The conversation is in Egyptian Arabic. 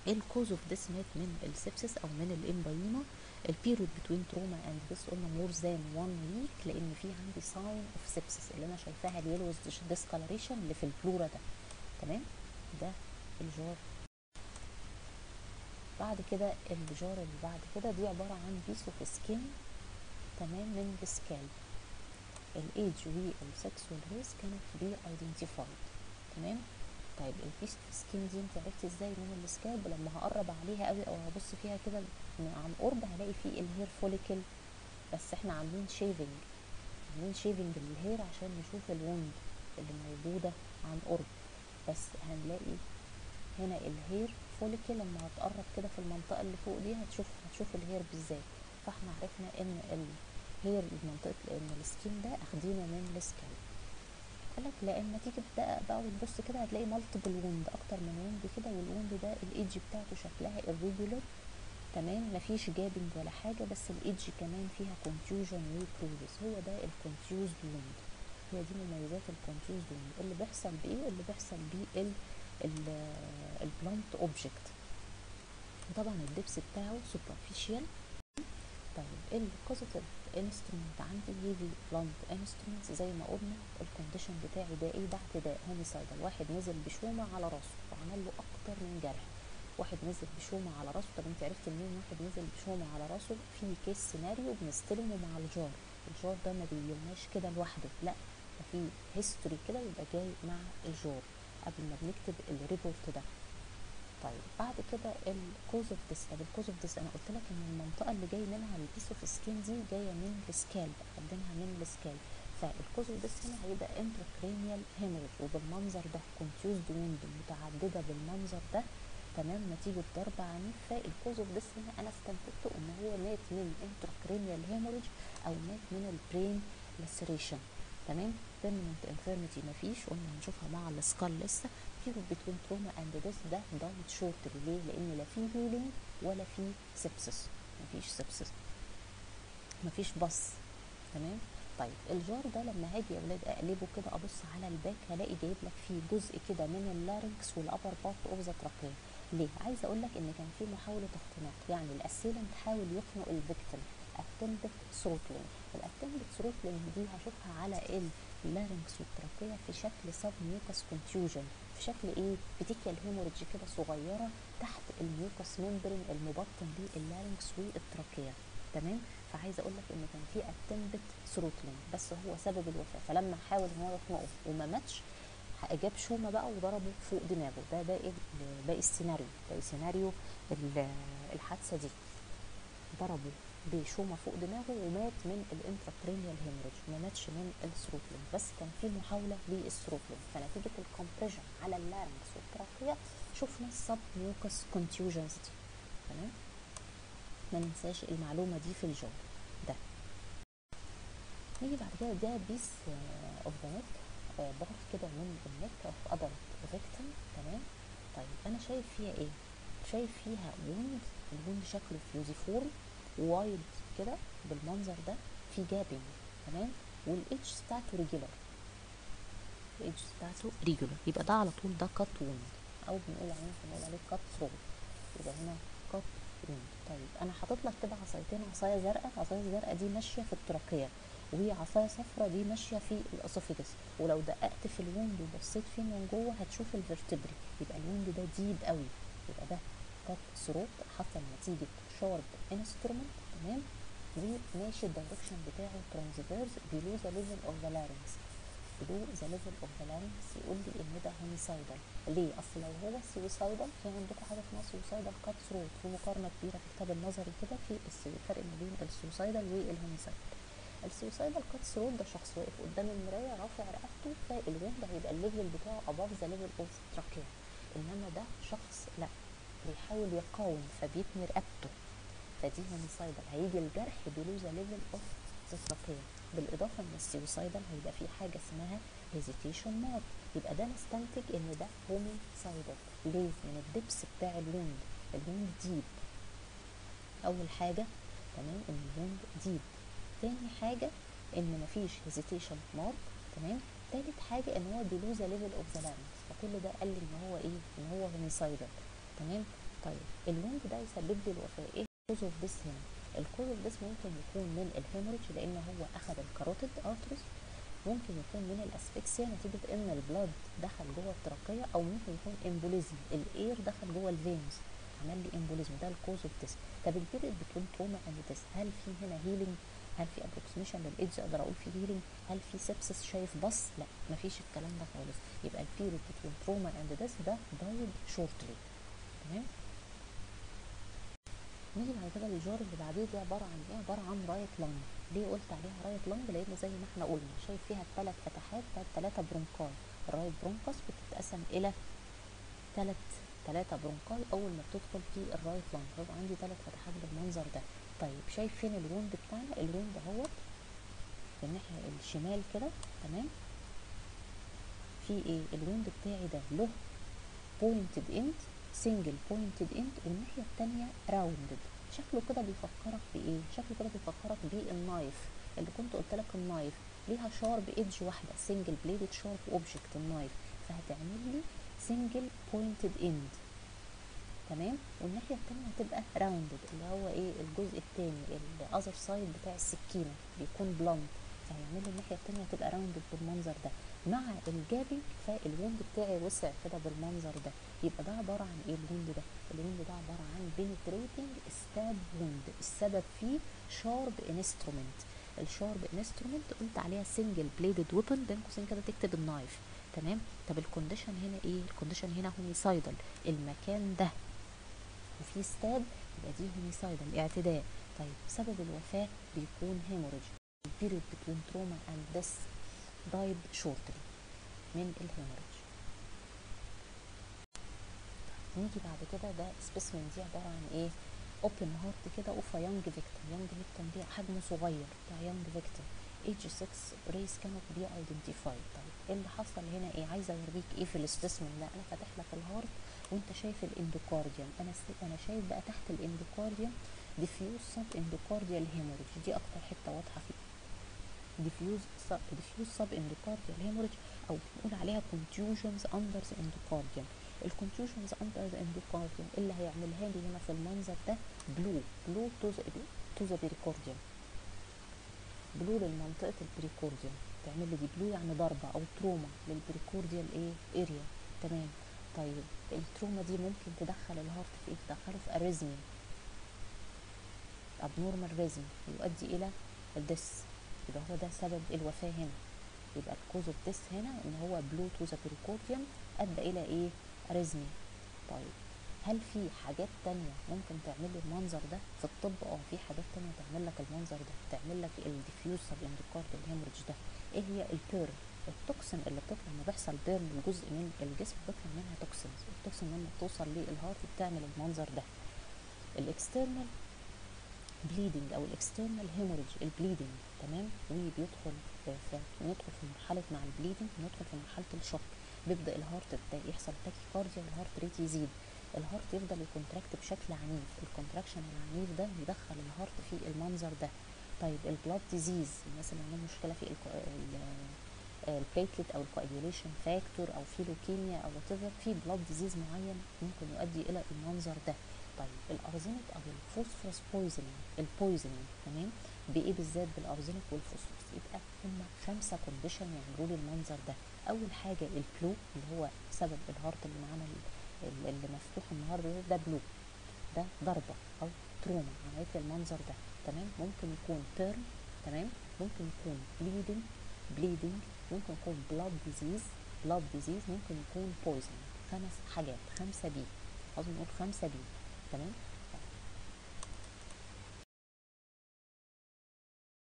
الكوز اوف ديس مات من السبسس او من الامبايما البيريود بتوين تروما اند ديس قلنا مور ذان 1 ويك لان في عندي ساين اوف سبسس اللي انا شايفاها اليلوز ديسكالريشن اللي في البلورا ده تمام ده الجار بعد كده الجار اللي بعد كده دي عباره عن بيس اوف سكين تمام من السكالب الايدج والسكس والريس كانت بي ايدنتيفايد تمام طيب البيس اوف سكين دي انت عرفتي ازاي من السكالب لما هقرب عليها قوي او هبص فيها كده عن قرب هلاقي فيه الهير فوليكل بس احنا عاملين شيفنج عاملين شيفنج للهير عشان نشوف الوند اللي موجوده عن قرب بس هنلاقي هنا الهير فوليكل لما هتقرب كده في المنطقه اللي فوق دي هتشوف هتشوف الهير بالذات فاحنا عرفنا ان الهير المنطقه ان السكين ده اخدينه من السكالب قالك لان تيجي تدقق بقى وتبص كده هتلاقي مالتيبل ووند اكتر من ووند كده والووند ده الايدج بتاعته شكلها irregular تمام مفيش جابنج ولا حاجه بس الايدج كمان فيها contusion وبروزس هو ده الكونتيوزد ووند هي دي مميزات الكونتيوزد ووند اللي بيحصل بايه اللي بيحصل بيه البلانت اوبجكت وطبعا الدبس بتاعه سوبرفيشال طيب البوزيتيف انسترومنت عندي هيفي بلانت انسترومنت زي ما قلنا الكونديشن بتاعي ده ايه ده اعتداء هوميسايدال واحد نزل بشومه على راسه وعمل له اكتر من جرح واحد نزل بشومه على راسه طب انت عرفت منين واحد نزل بشومه على راسه في كيس سيناريو بنستلمه مع الجار الجار ده ما بيجيلناش كده لوحده لا ده في هيستوري كده يبقى جاي مع الجار قبل ما بنكتب الريبورت ده طيب بعد كده الكوز اوف ديس طب الكوز اوف ديس انا قلت لك ان المنطقه اللي جاي منها البيس اوف سكين دي جايه من السكالب قدمها من السكالب فالكوز اوف ديس هنا هيبقى انتراكرينيال هيموريج وبالمنظر ده كونتيوزد ووند متعدده بالمنظر ده تمام نتيجه ضرب عنيف فالكوز اوف ديس هنا انا استنتجت ان هو مات من انتراكرينيال هيموريج او مات من البرين لاسريشن تمام permanent infirmity مفيش قلنا هنشوفها مع السكال لسه period between trauma and death ده died shortly ليه؟ لأن لا في healing ولا في sepsis مفيش sepsis مفيش بص تمام طيب الجار ده لما هاجي يا ولاد اقلبه كده ابص على الباك هلاقي جايب لك فيه جزء كده من اللارنكس والابر بارت اوف ذا تراكيه ليه عايزه اقول لك ان كان في محاوله اختناق يعني الاسيلنت حاول يخنق الفيكتيم اتمبت ثروتلينج الاتمبت ثروتلينج دي هشوفها على اللارنكس والتراكيه في شكل سب ميوكس كونتيوجن في شكل ايه بتيكيال هيموريدج كده صغيره تحت الميوكس ممبرين المبطن للارنكس والتراكيه تمام فعايزه اقول لك ان كان في اتمبت ثروتلينج بس هو سبب الوفاه فلما حاول ان هو يخنقه وما ماتش جاب شومه بقى وضربه فوق دماغه ده باقي باقي السيناريو باقي سيناريو الحادثه دي ضربه بشومه فوق دماغه ومات من الانتراكرينيال هيموريج ما ماتش من الثروتلينج بس كان في محاوله للثروتلينج فنتيجه الكومبريشن على اللارنكس والتراكيه شفنا السب ميوكس كونتيوجنز دي تمام ما ننساش المعلومه دي في الجو ده نيجي بعد كده ده بيس اوف ذا نيك بارت كده من النك اوف ادلت فيكتيم تمام طيب انا شايف فيها ايه شايف فيها ووند الووند شكله فيوزيفورم وايد كده بالمنظر ده في جابنج تمام والايدج بتاعته ريجولار الايدج بتاعته ريجولار يبقى ده على طول ده كات ووند او بنقول عليه بنقول عليه كات ثرو يبقى هنا كات ووند طيب انا حاطط لك كده عصايتين عصايه زرقاء العصايه الزرقاء دي ماشيه في التراكيه وهي عصايه صفراء دي ماشيه في الاسوفيجس ولو دققت في الوند وبصيت فيه من جوه هتشوف الفرتبري يبقى الوند ده ديب قوي يبقى ده كات ثروت حصل نتيجه شارب انسترومنت تمام وماشي الدايركشن بتاعه ترانسفيرز بيلو ذا ليفل اوف ذا لارنكس بلو ذا ليفل اوف ذا لارنكس يقول لي ان ده هوميسايدال ليه اصل لو هو سويسايدال في عندكم حاجه اسمها سويسايدال كات ثروت في مقارنه كبيره في الكتاب النظري كده في الفرق ما بين السويسايدال والهوميسايدال السويسايدال كات ثروت ده شخص واقف قدام المرايه رافع رقبته فالوند هيبقى الليفل بتاعه above ذا ليفل اوف تراكيا انما ده شخص لا بيحاول يقاوم فبيتني رقبته فدي هوميسايدال هيجي الجرح بلو ذا ليفل اوف تراكيا بالاضافه ان السويسايدال هيبقى فيه حاجه اسمها هيزيتيشن مارك يبقى ده نستنتج ان ده هوميسايدال ليه من الدبس بتاع الوند الوند ديب اول حاجه تمام ان الوند ديب تاني حاجه ان مفيش هيزيتيشن مارك تمام تالت حاجه ان هو بلو ذا ليفل اوف ذا لارنكس فكل ده قال لي ان هو ايه ان هو هوميسايدال تمام طيب الوند ده يسبب لي الوفاه ايه الكوز اوف ذس هنا الكوز اوف ذس ممكن يكون من الهيموريج لان هو اخذ الكاروتيد ارتريز ممكن يكون من الاسفكسيا نتيجه ان البلاد دخل جوه التراقيه او ممكن يكون امبوليزم الاير دخل جوه الفينز عمل لي امبوليزم ده الكوز اوف ذس طب البيريد بتكون تروما اند ذس هل في هنا هيلينج هل في ابروكسيميشن للايدج اقدر اقول في هيلينج هل في سبسس شايف بص لا مفيش الكلام ده خالص يبقى البيريد بتكون تروما اند ذس ده دايد شورتلي تمام نيجي بعد كده للجار اللي بعديه دي عباره عن ايه عباره عن رايت لانج ليه قلت عليها رايت لانج لان زي ما احنا قلنا شايف فيها الثلاث فتحات بتاعت ثلاثه برونكاي الرايت برونكاس بتتقسم الى ثلاث ثلاثه برونكاي اول ما بتدخل في الرايت لانج يبقى عندي ثلاث فتحات بالمنظر ده طيب شايف فين الوند بتاعنا الوند اهوت في الناحيه الشمال كده تمام في ايه الوند بتاعي ده له بوينتد اند سنجل بوينتد اند والناحيه الثانيه راوندد شكله كده بيفكرك بايه شكله كده بيفكرك بالنايف اللي كنت قلت لك النايف ليها شارب ايدج واحده سنجل بليدد شارب اوبجكت النايف فهتعمل لي سنجل بوينتد اند تمام والناحيه الثانيه هتبقى راوندد اللي هو ايه الجزء الثاني الاذر سايد بتاع السكينه بيكون بلانت فهيعمل لي الناحيه الثانيه هتبقى راوندد بالمنظر ده مع الجابنج فالوند بتاعي وسع كده بالمنظر ده يبقى ده عباره عن ايه الوند ده الوند ده عباره عن بينتريتنج ستاب وند السبب فيه شارب انسترومنت الشارب انسترومنت قلت عليها سنجل بليدد ويبن بين قوسين كده تكتب النايف تمام طب الكونديشن هنا ايه الكونديشن هنا هوميسايدل المكان ده وفي ستاب يبقى دي هوميسايدل اعتداء طيب سبب الوفاه بيكون هيموريج البيريود بتوين تروما اند ذس دايد شورتلي من الهيموريج نيجي بعد كده ده سبيسمن دي عباره عن ايه اوبن هارت كده اوف يونج فيكتيم يونج فيكتيم دي حجمه صغير بتاع يونج فيكتيم ايج 6 ريس كانت بي ايدنتيفايد طيب ايه اللي حصل هنا ايه عايزه اوريك ايه في السبيسمن ده انا فاتح لك الهارت وانت شايف الاندوكارديوم انا انا شايف بقى تحت الاندوكارديوم ديفيوز سب اندوكارديال هيموريج دي اكتر حته واضحه فيه ديفيوز سب ديفيوز سب اندوكارديال هيموريج او بنقول عليها كونتيوجنز اندر ذا اندوكارديوم الكونتيوجنز اندر ذا اندوكارديوم اللي هيعملها لي هنا في المنظر ده بلو بلو تو ذا بريكورديوم بلو لمنطقه البريكورديوم تعمل لي دي بلو يعني ضربه او تروما للبريكورديال ايه اريا تمام طيب التروما دي ممكن تدخل الهارت في ايه تدخله في اريزميا abnormal rhythm يؤدي الى الدس يبقى هو ده سبب الوفاه هنا يبقى الكوز اوف ديس هنا ان هو بلو تو ذا بريكورديوم ادى الى ايه اريزميا طيب هل في حاجات تانية ممكن تعمل لي المنظر ده في الطب اه في حاجات تانية تعمل لك المنظر ده تعمل لك الديفيوز سب اندوكارديال هيموريدج ده ايه هي البيرن التوكسين اللي بتطلع لما بيحصل بيرن لجزء من الجسم بيطلع منها توكسينز التوكسين لما بتوصل للهارت بتعمل المنظر ده الاكسترنال بليدنج او الاكسترنال هيموريدج البليدنج تمام وبيدخل في ندخل في مرحله مع البليدنج ندخل في مرحله الشوك بيبدا الهارت يحصل تاكيكارديا والهارت ريت يزيد الهارت يفضل يكونتراكت بشكل عنيف الكونتراكشن العنيف ده يدخل الهارت في المنظر ده طيب البلاد ديزيز الناس اللي عندهم مشكله في البليتلت او الكواجيوليشن فاكتور او في لوكيميا او وات في بلاد ديزيز معين ممكن يؤدي الى المنظر ده طيب الارزنك او الفوسفورس بويزنينج البويزنينج تمام بايه بالذات بالارزنك والفوسفورس يبقى هما خمسه كونديشن يعملوا لي المنظر ده اول حاجه البلو اللي هو سبب الهارت اللي معانا اللي مفتوح النهارده ده, ده بلو ده ضربه او تروما عملت لي المنظر ده تمام ممكن يكون بيرن تمام ممكن يكون بليدنج بليدنج ممكن يكون بلاد ديزيز بلاد ديزيز ممكن يكون بويزن خمس حاجات خمسه بي لازم نقول خمسه بي تمام